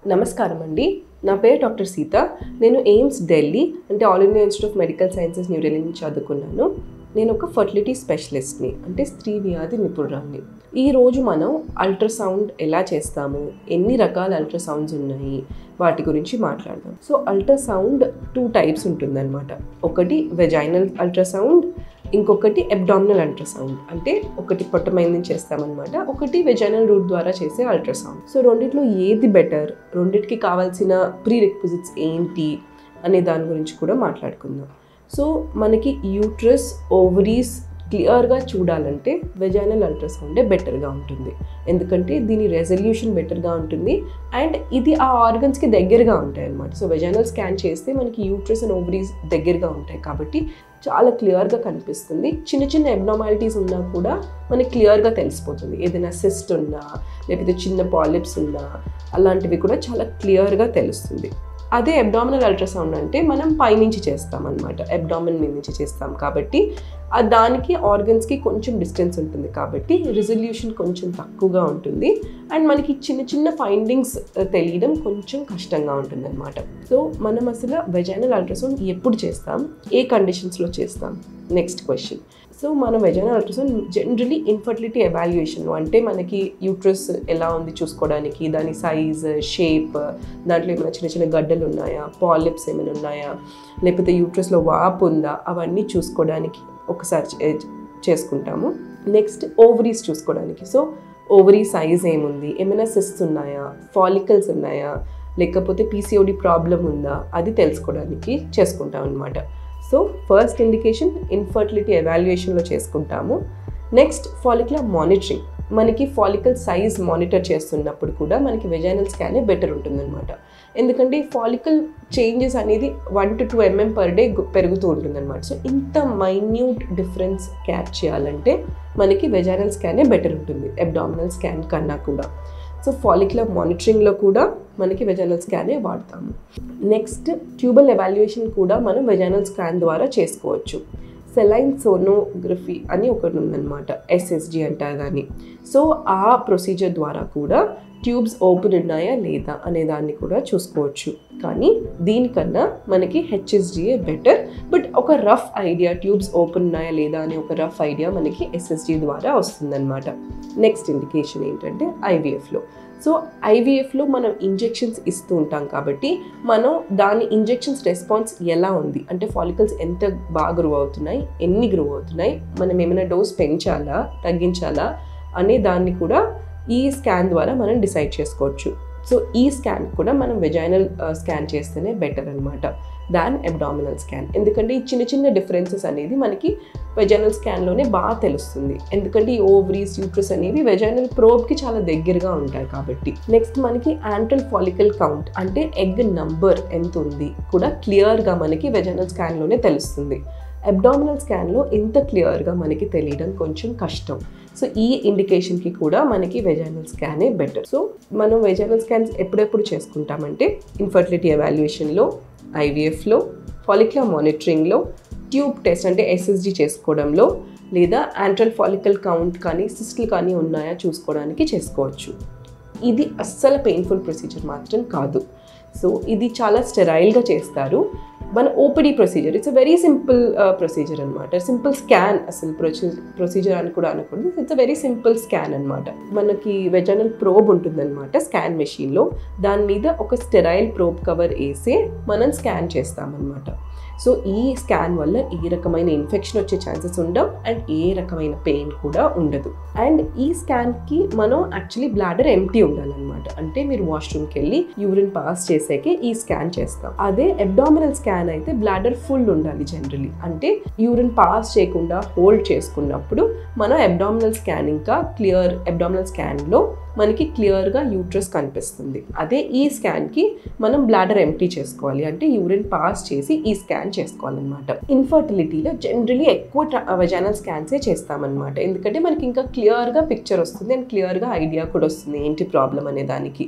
నమస్కారం అండి నా పేరు డాక్టర్ సీత నేను ఎయిమ్స్ ఢిల్లీ అంటే All India Institute of Medical Sciences New Delhi నుంచి చదువుకున్నాను నేను ఒక ఫర్టిలిటీ స్పెషలిస్ట్ని అంటే స్త్రీ వ్యాధి నిపుణురాన్ని ఈరోజు మనం అల్ట్రాసౌండ్ ఎలా చేస్తాము ఎన్ని రకాల అల్ట్రాసౌండ్స్ ఉన్నాయి వాటి గురించి మాట్లాడదాం సో అల్ట్రాసౌండ్ టూ టైప్స్ ఉంటుందన్నమాట ఒకటి వెజైనల్ అల్ట్రాసౌండ్ ఇంకొకటి అబ్డామినల్ అల్ట్రాసౌండ్ అంటే ఒకటి పొట్టమైన నుంచి చేస్తామన్నమాట ఒకటి వెజైనల్ రూట్ ద్వారా చేసే అల్ట్రాసౌండ్ సో రెండిట్లో ఏది బెటర్ రెండిటికి కావాల్సిన ప్రీ రిక్విజిట్స్ ఏంటి అనే దాని గురించి కూడా మాట్లాడుకుందాం సో మనకి యూట్రస్ ఓవరీస్ క్లియర్గా చూడాలంటే వెజైనల్ అల్ట్రాసౌండే బెటర్గా ఉంటుంది ఎందుకంటే దీని రెజల్యూషన్ బెటర్గా ఉంటుంది అండ్ ఇది ఆ ఆర్గన్స్కి దగ్గరగా ఉంటాయి అన్నమాట సో వెజైనల్ స్కాన్ చేస్తే మనకి యూట్రస్ అండ్ ఓవరీస్ దగ్గరగా ఉంటాయి కాబట్టి చాలా క్లియర్గా కనిపిస్తుంది చిన్న చిన్న అబ్నార్మాలిటీస్ ఉన్నా కూడా మనకి క్లియర్గా తెలిసిపోతుంది ఏదైనా సిస్ట్ ఉన్నా లేకపోతే చిన్న పాలిప్స్ ఉన్నా అలాంటివి కూడా చాలా క్లియర్గా తెలుస్తుంది అదే అబ్డామినల్ అల్ట్రాసౌండ్ అంటే మనం పైనుంచి చేస్తాం అనమాట అబ్డామిన్ మీద నుంచి చేస్తాం కాబట్టి ఆ దానికి ఆర్గన్స్కి కొంచెం డిస్టెన్స్ ఉంటుంది కాబట్టి రిజల్యూషన్ కొంచెం తక్కువగా ఉంటుంది అండ్ మనకి చిన్న చిన్న ఫైండింగ్స్ తెలియడం కొంచెం కష్టంగా ఉంటుంది అనమాట సో మనం అసలు వెజైనల్ అల్ట్రాసౌండ్ ఎప్పుడు చేస్తాం ఏ కండిషన్స్లో చేస్తాం నెక్స్ట్ క్వశ్చన్ సో మనం vaginal ultrasound generally infertility evaluation అంటే మనకి యూట్రస్ ఎలా ఉంది చూసుకోవడానికి దాని సైజ్ షేప్ దాంట్లో ఏమైనా చిన్న చిన్న గడ్డలు ఉన్నాయా పాలిప్స్ ఏమైనా ఉన్నాయా లేకపోతే యూట్రస్లో వాపు ఉందా అవన్నీ చూసుకోవడానికి ఒకసారి చే- చేసుకుంటాము నెక్స్ట్ ఓవరీస్ చూసుకోవడానికి సో ఓవరీ సైజ్ ఏముంది ఏమైనా సిస్ట్ ఉన్నాయా ఫాలికల్స్ ఉన్నాయా లేకపోతే పీసీఓడి ప్రాబ్లం ఉందా అది తెలుసుకోవడానికి చేసుకుంటాం అనమాట సో ఫస్ట్ ఇండికేషన్ ఇన్ఫర్టిలిటీ ఎవాల్యుయేషన్లో చేసుకుంటాము నెక్స్ట్ ఫాలిక్యులర్ మానిటరింగ్ మనకి ఫాలికల్ సైజ్ మానిటర్ చేస్తున్నప్పుడు కూడా మనకి వెజైనల్ స్కానే బెటర్ ఉంటుందన్నమాట ఎందుకంటే ఫాలికల్ చేంజెస్ అనేది one to two mm per day పెరుగుతూ ఉంటుందన్నమాట సో ఇంత మైన్యూట్ డిఫరెన్స్ క్యాచ్ చేయాలంటే మనకి వెజైనల్ స్కానే బెటర్ ఉంటుంది అబ్డామినల్ స్కాన్ కన్నా కూడా సో ఫాలిక్యులర్ మానిటరింగ్లో కూడా మనకి వెజైనల్ స్కానే వాడతాము నెక్స్ట్ ట్యూబల్ ఎవాల్యుయేషన్ కూడా మనం వెజైనల్ స్కాన్ ద్వారా చేసుకోవచ్చు సెలైన్ సోనోగ్రఫీ అని ఒకటి ఉందన్నమాట ఎస్ఎస్జి అంటారు దాన్ని సో ఆ ప్రొసీజర్ ద్వారా కూడా ట్యూబ్స్ ఓపెన్ ఉన్నాయా లేదా అనే దాన్ని కూడా చూసుకోవచ్చు కానీ దీనికన్నా మనకి హెచ్ఎస్జిఏ బెటర్ బట్ ఒక రఫ్ ఐడియా ట్యూబ్స్ ఓపెన్ ఉన్నాయా లేదా అనే ఒక రఫ్ ఐడియా మనకి ఎస్ఎస్జి ద్వారా వస్తుందన్నమాట నెక్స్ట్ ఇండికేషన్ ఏంటంటే ఐవీఎఫ్లో సో ఐవీఎఫ్లో మనం ఇంజెక్షన్స్ ఇస్తూ ఉంటాం కాబట్టి మనం దాని ఇంజెక్షన్స్ రెస్పాన్స్ ఎలా ఉంది అంటే ఫాలికల్స్ ఎంత బాగా గ్రో అవుతున్నాయి ఎన్ని గ్రో అవుతున్నాయి మనం ఏమైనా డోస్ పెంచాలా తగ్గించాలా అనే దాన్ని కూడా ఈ స్కాన్ ద్వారా మనం డిసైడ్ చేసుకోవచ్చు సో ఈ స్కాన్ కూడా మనం వెజైనల్ స్కాన్ చేస్తేనే బెటర్ అనమాట దాన్ అబ్డామినల్ స్కాన్ ఎందుకంటే ఈ చిన్న చిన్న డిఫరెన్సెస్ అనేది మనకి వెజైనల్ స్కాన్లోనే బాగా తెలుస్తుంది ఎందుకంటే ఈ ఓవరీస్ యూట్రస్ అనేవి వెజైనల్ ప్రోబ్కి చాలా దగ్గరగా ఉంటాయి కాబట్టి నెక్స్ట్ మనకి యాంట్రల్ ఫాలికల్ కౌంట్ అంటే ఎగ్ నంబర్ ఎంత ఉంది కూడా క్లియర్గా మనకి వెజైనల్ స్కాన్లోనే తెలుస్తుంది అబ్డామినల్ స్కాన్లో ఇంత క్లియర్గా మనకి తెలియడం కొంచెం కష్టం సో ఈ ఇండికేషన్కి కూడా మనకి వెజైనల్ స్కానే బెటర్ సో మనం వెజైనల్ స్కాన్స్ ఎప్పుడెప్పుడు చేసుకుంటామంటే ఇన్ఫర్టిలిటీ ఎవాల్యుయేషన్లో ఐవీఎఫ్లో ఫాలిక్యులర్ మానిటరింగ్లో ట్యూబ్ టెస్ట్ అంటే ఎస్ఎస్జి చేసుకోవడంలో లేదా యాంట్రల్ ఫాలికల్ కౌంట్ కానీ సిస్ట్లు కానీ ఉన్నాయా చూసుకోవడానికి చేసుకోవచ్చు ఇది అస్సలు పెయిన్ఫుల్ ప్రొసీజర్ మాత్రం కాదు సో ఇది చాలా స్టెరైల్గా చేస్తారు మన OPD procedure it's a very simple procedure అనమాట సింపుల్ స్కాన్ అసలు ప్రొసీజర్ అని కూడా అనకూడదు it's a very simple scan అనమాట మనకి వెజనల్ ప్రోబ్ ఉంటుందన్నమాట స్కాన్ మెషిన్లో దాని మీద ఒక స్టెరైల్ ప్రోబ్ కవర్ వేసి మనం స్కాన్ చేస్తామన్నమాట సో ఈ స్కాన్ వల్ల ఏ రకమైన ఇన్ఫెక్షన్ వచ్చే ఛాన్సెస్ ఉండవు అండ్ ఏ రకమైన పెయిన్ కూడా ఉండదు అండ్ ఈ స్కాన్కి మనం యాక్చువల్లీ బ్లాడర్ ఎంటీ ఉండాలన్నమాట అంటే మీరు వాష్రూమ్కి వెళ్ళి యూరిన్ పాస్ చేసాకే ఈ స్కాన్ చేస్తాం అదే అబ్డామినల్ స్కాన్ అయితే బ్లాడర్ ఫుల్ ఉండాలి జనరలీ అంటే యూరిన్ పాస్ చేయకుండా హోల్డ్ చేసుకున్నప్పుడు మనం అబ్డామినల్ స్కాన్ ఇంకా క్లియర్ అబ్డామినల్ స్కాన్లో మనకి క్లియర్గా యూట్రస్ కనిపిస్తుంది అదే ఈ స్కాన్కి మనం బ్లాడర్ ఎంటీ చేసుకోవాలి అంటే యూరిన్ పాస్ చేసి ఈ స్కాన్ చేసుకోవాలన్నమాట ఇన్ఫర్టిలిటీలో జనరలీ ఎక్కువ వెజానల్ స్కాన్సే చేస్తామన్నమాట ఎందుకంటే మనకి ఇంకా క్లియర్గా పిక్చర్ వస్తుంది అండ్ క్లియర్గా ఐడియా కూడా వస్తుంది ఏంటి ప్రాబ్లం అనే దానికి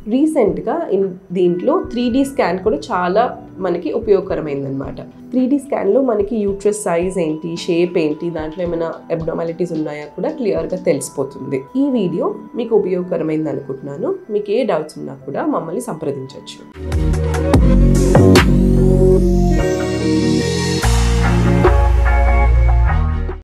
రీసెంట్గా ఇన్ దీంట్లో త్రీ డీ స్కాన్ కూడా చాలా మనకి ఉపయోగకరమైందనమాట త్రీ డీ స్కాన్లో మనకి యూట్రస్ సైజ్ ఏంటి షేప్ ఏంటి దాంట్లో ఏమైనా అబ్నామాలిటీస్ ఉన్నాయా కూడా క్లియర్గా తెలిసిపోతుంది ఈ వీడియో మీకు ఉపయోగకరమైంది అనుకుంటున్నాను మీకు ఏ డౌట్స్ ఉన్నా కూడా మమ్మల్ని సంప్రదించవచ్చు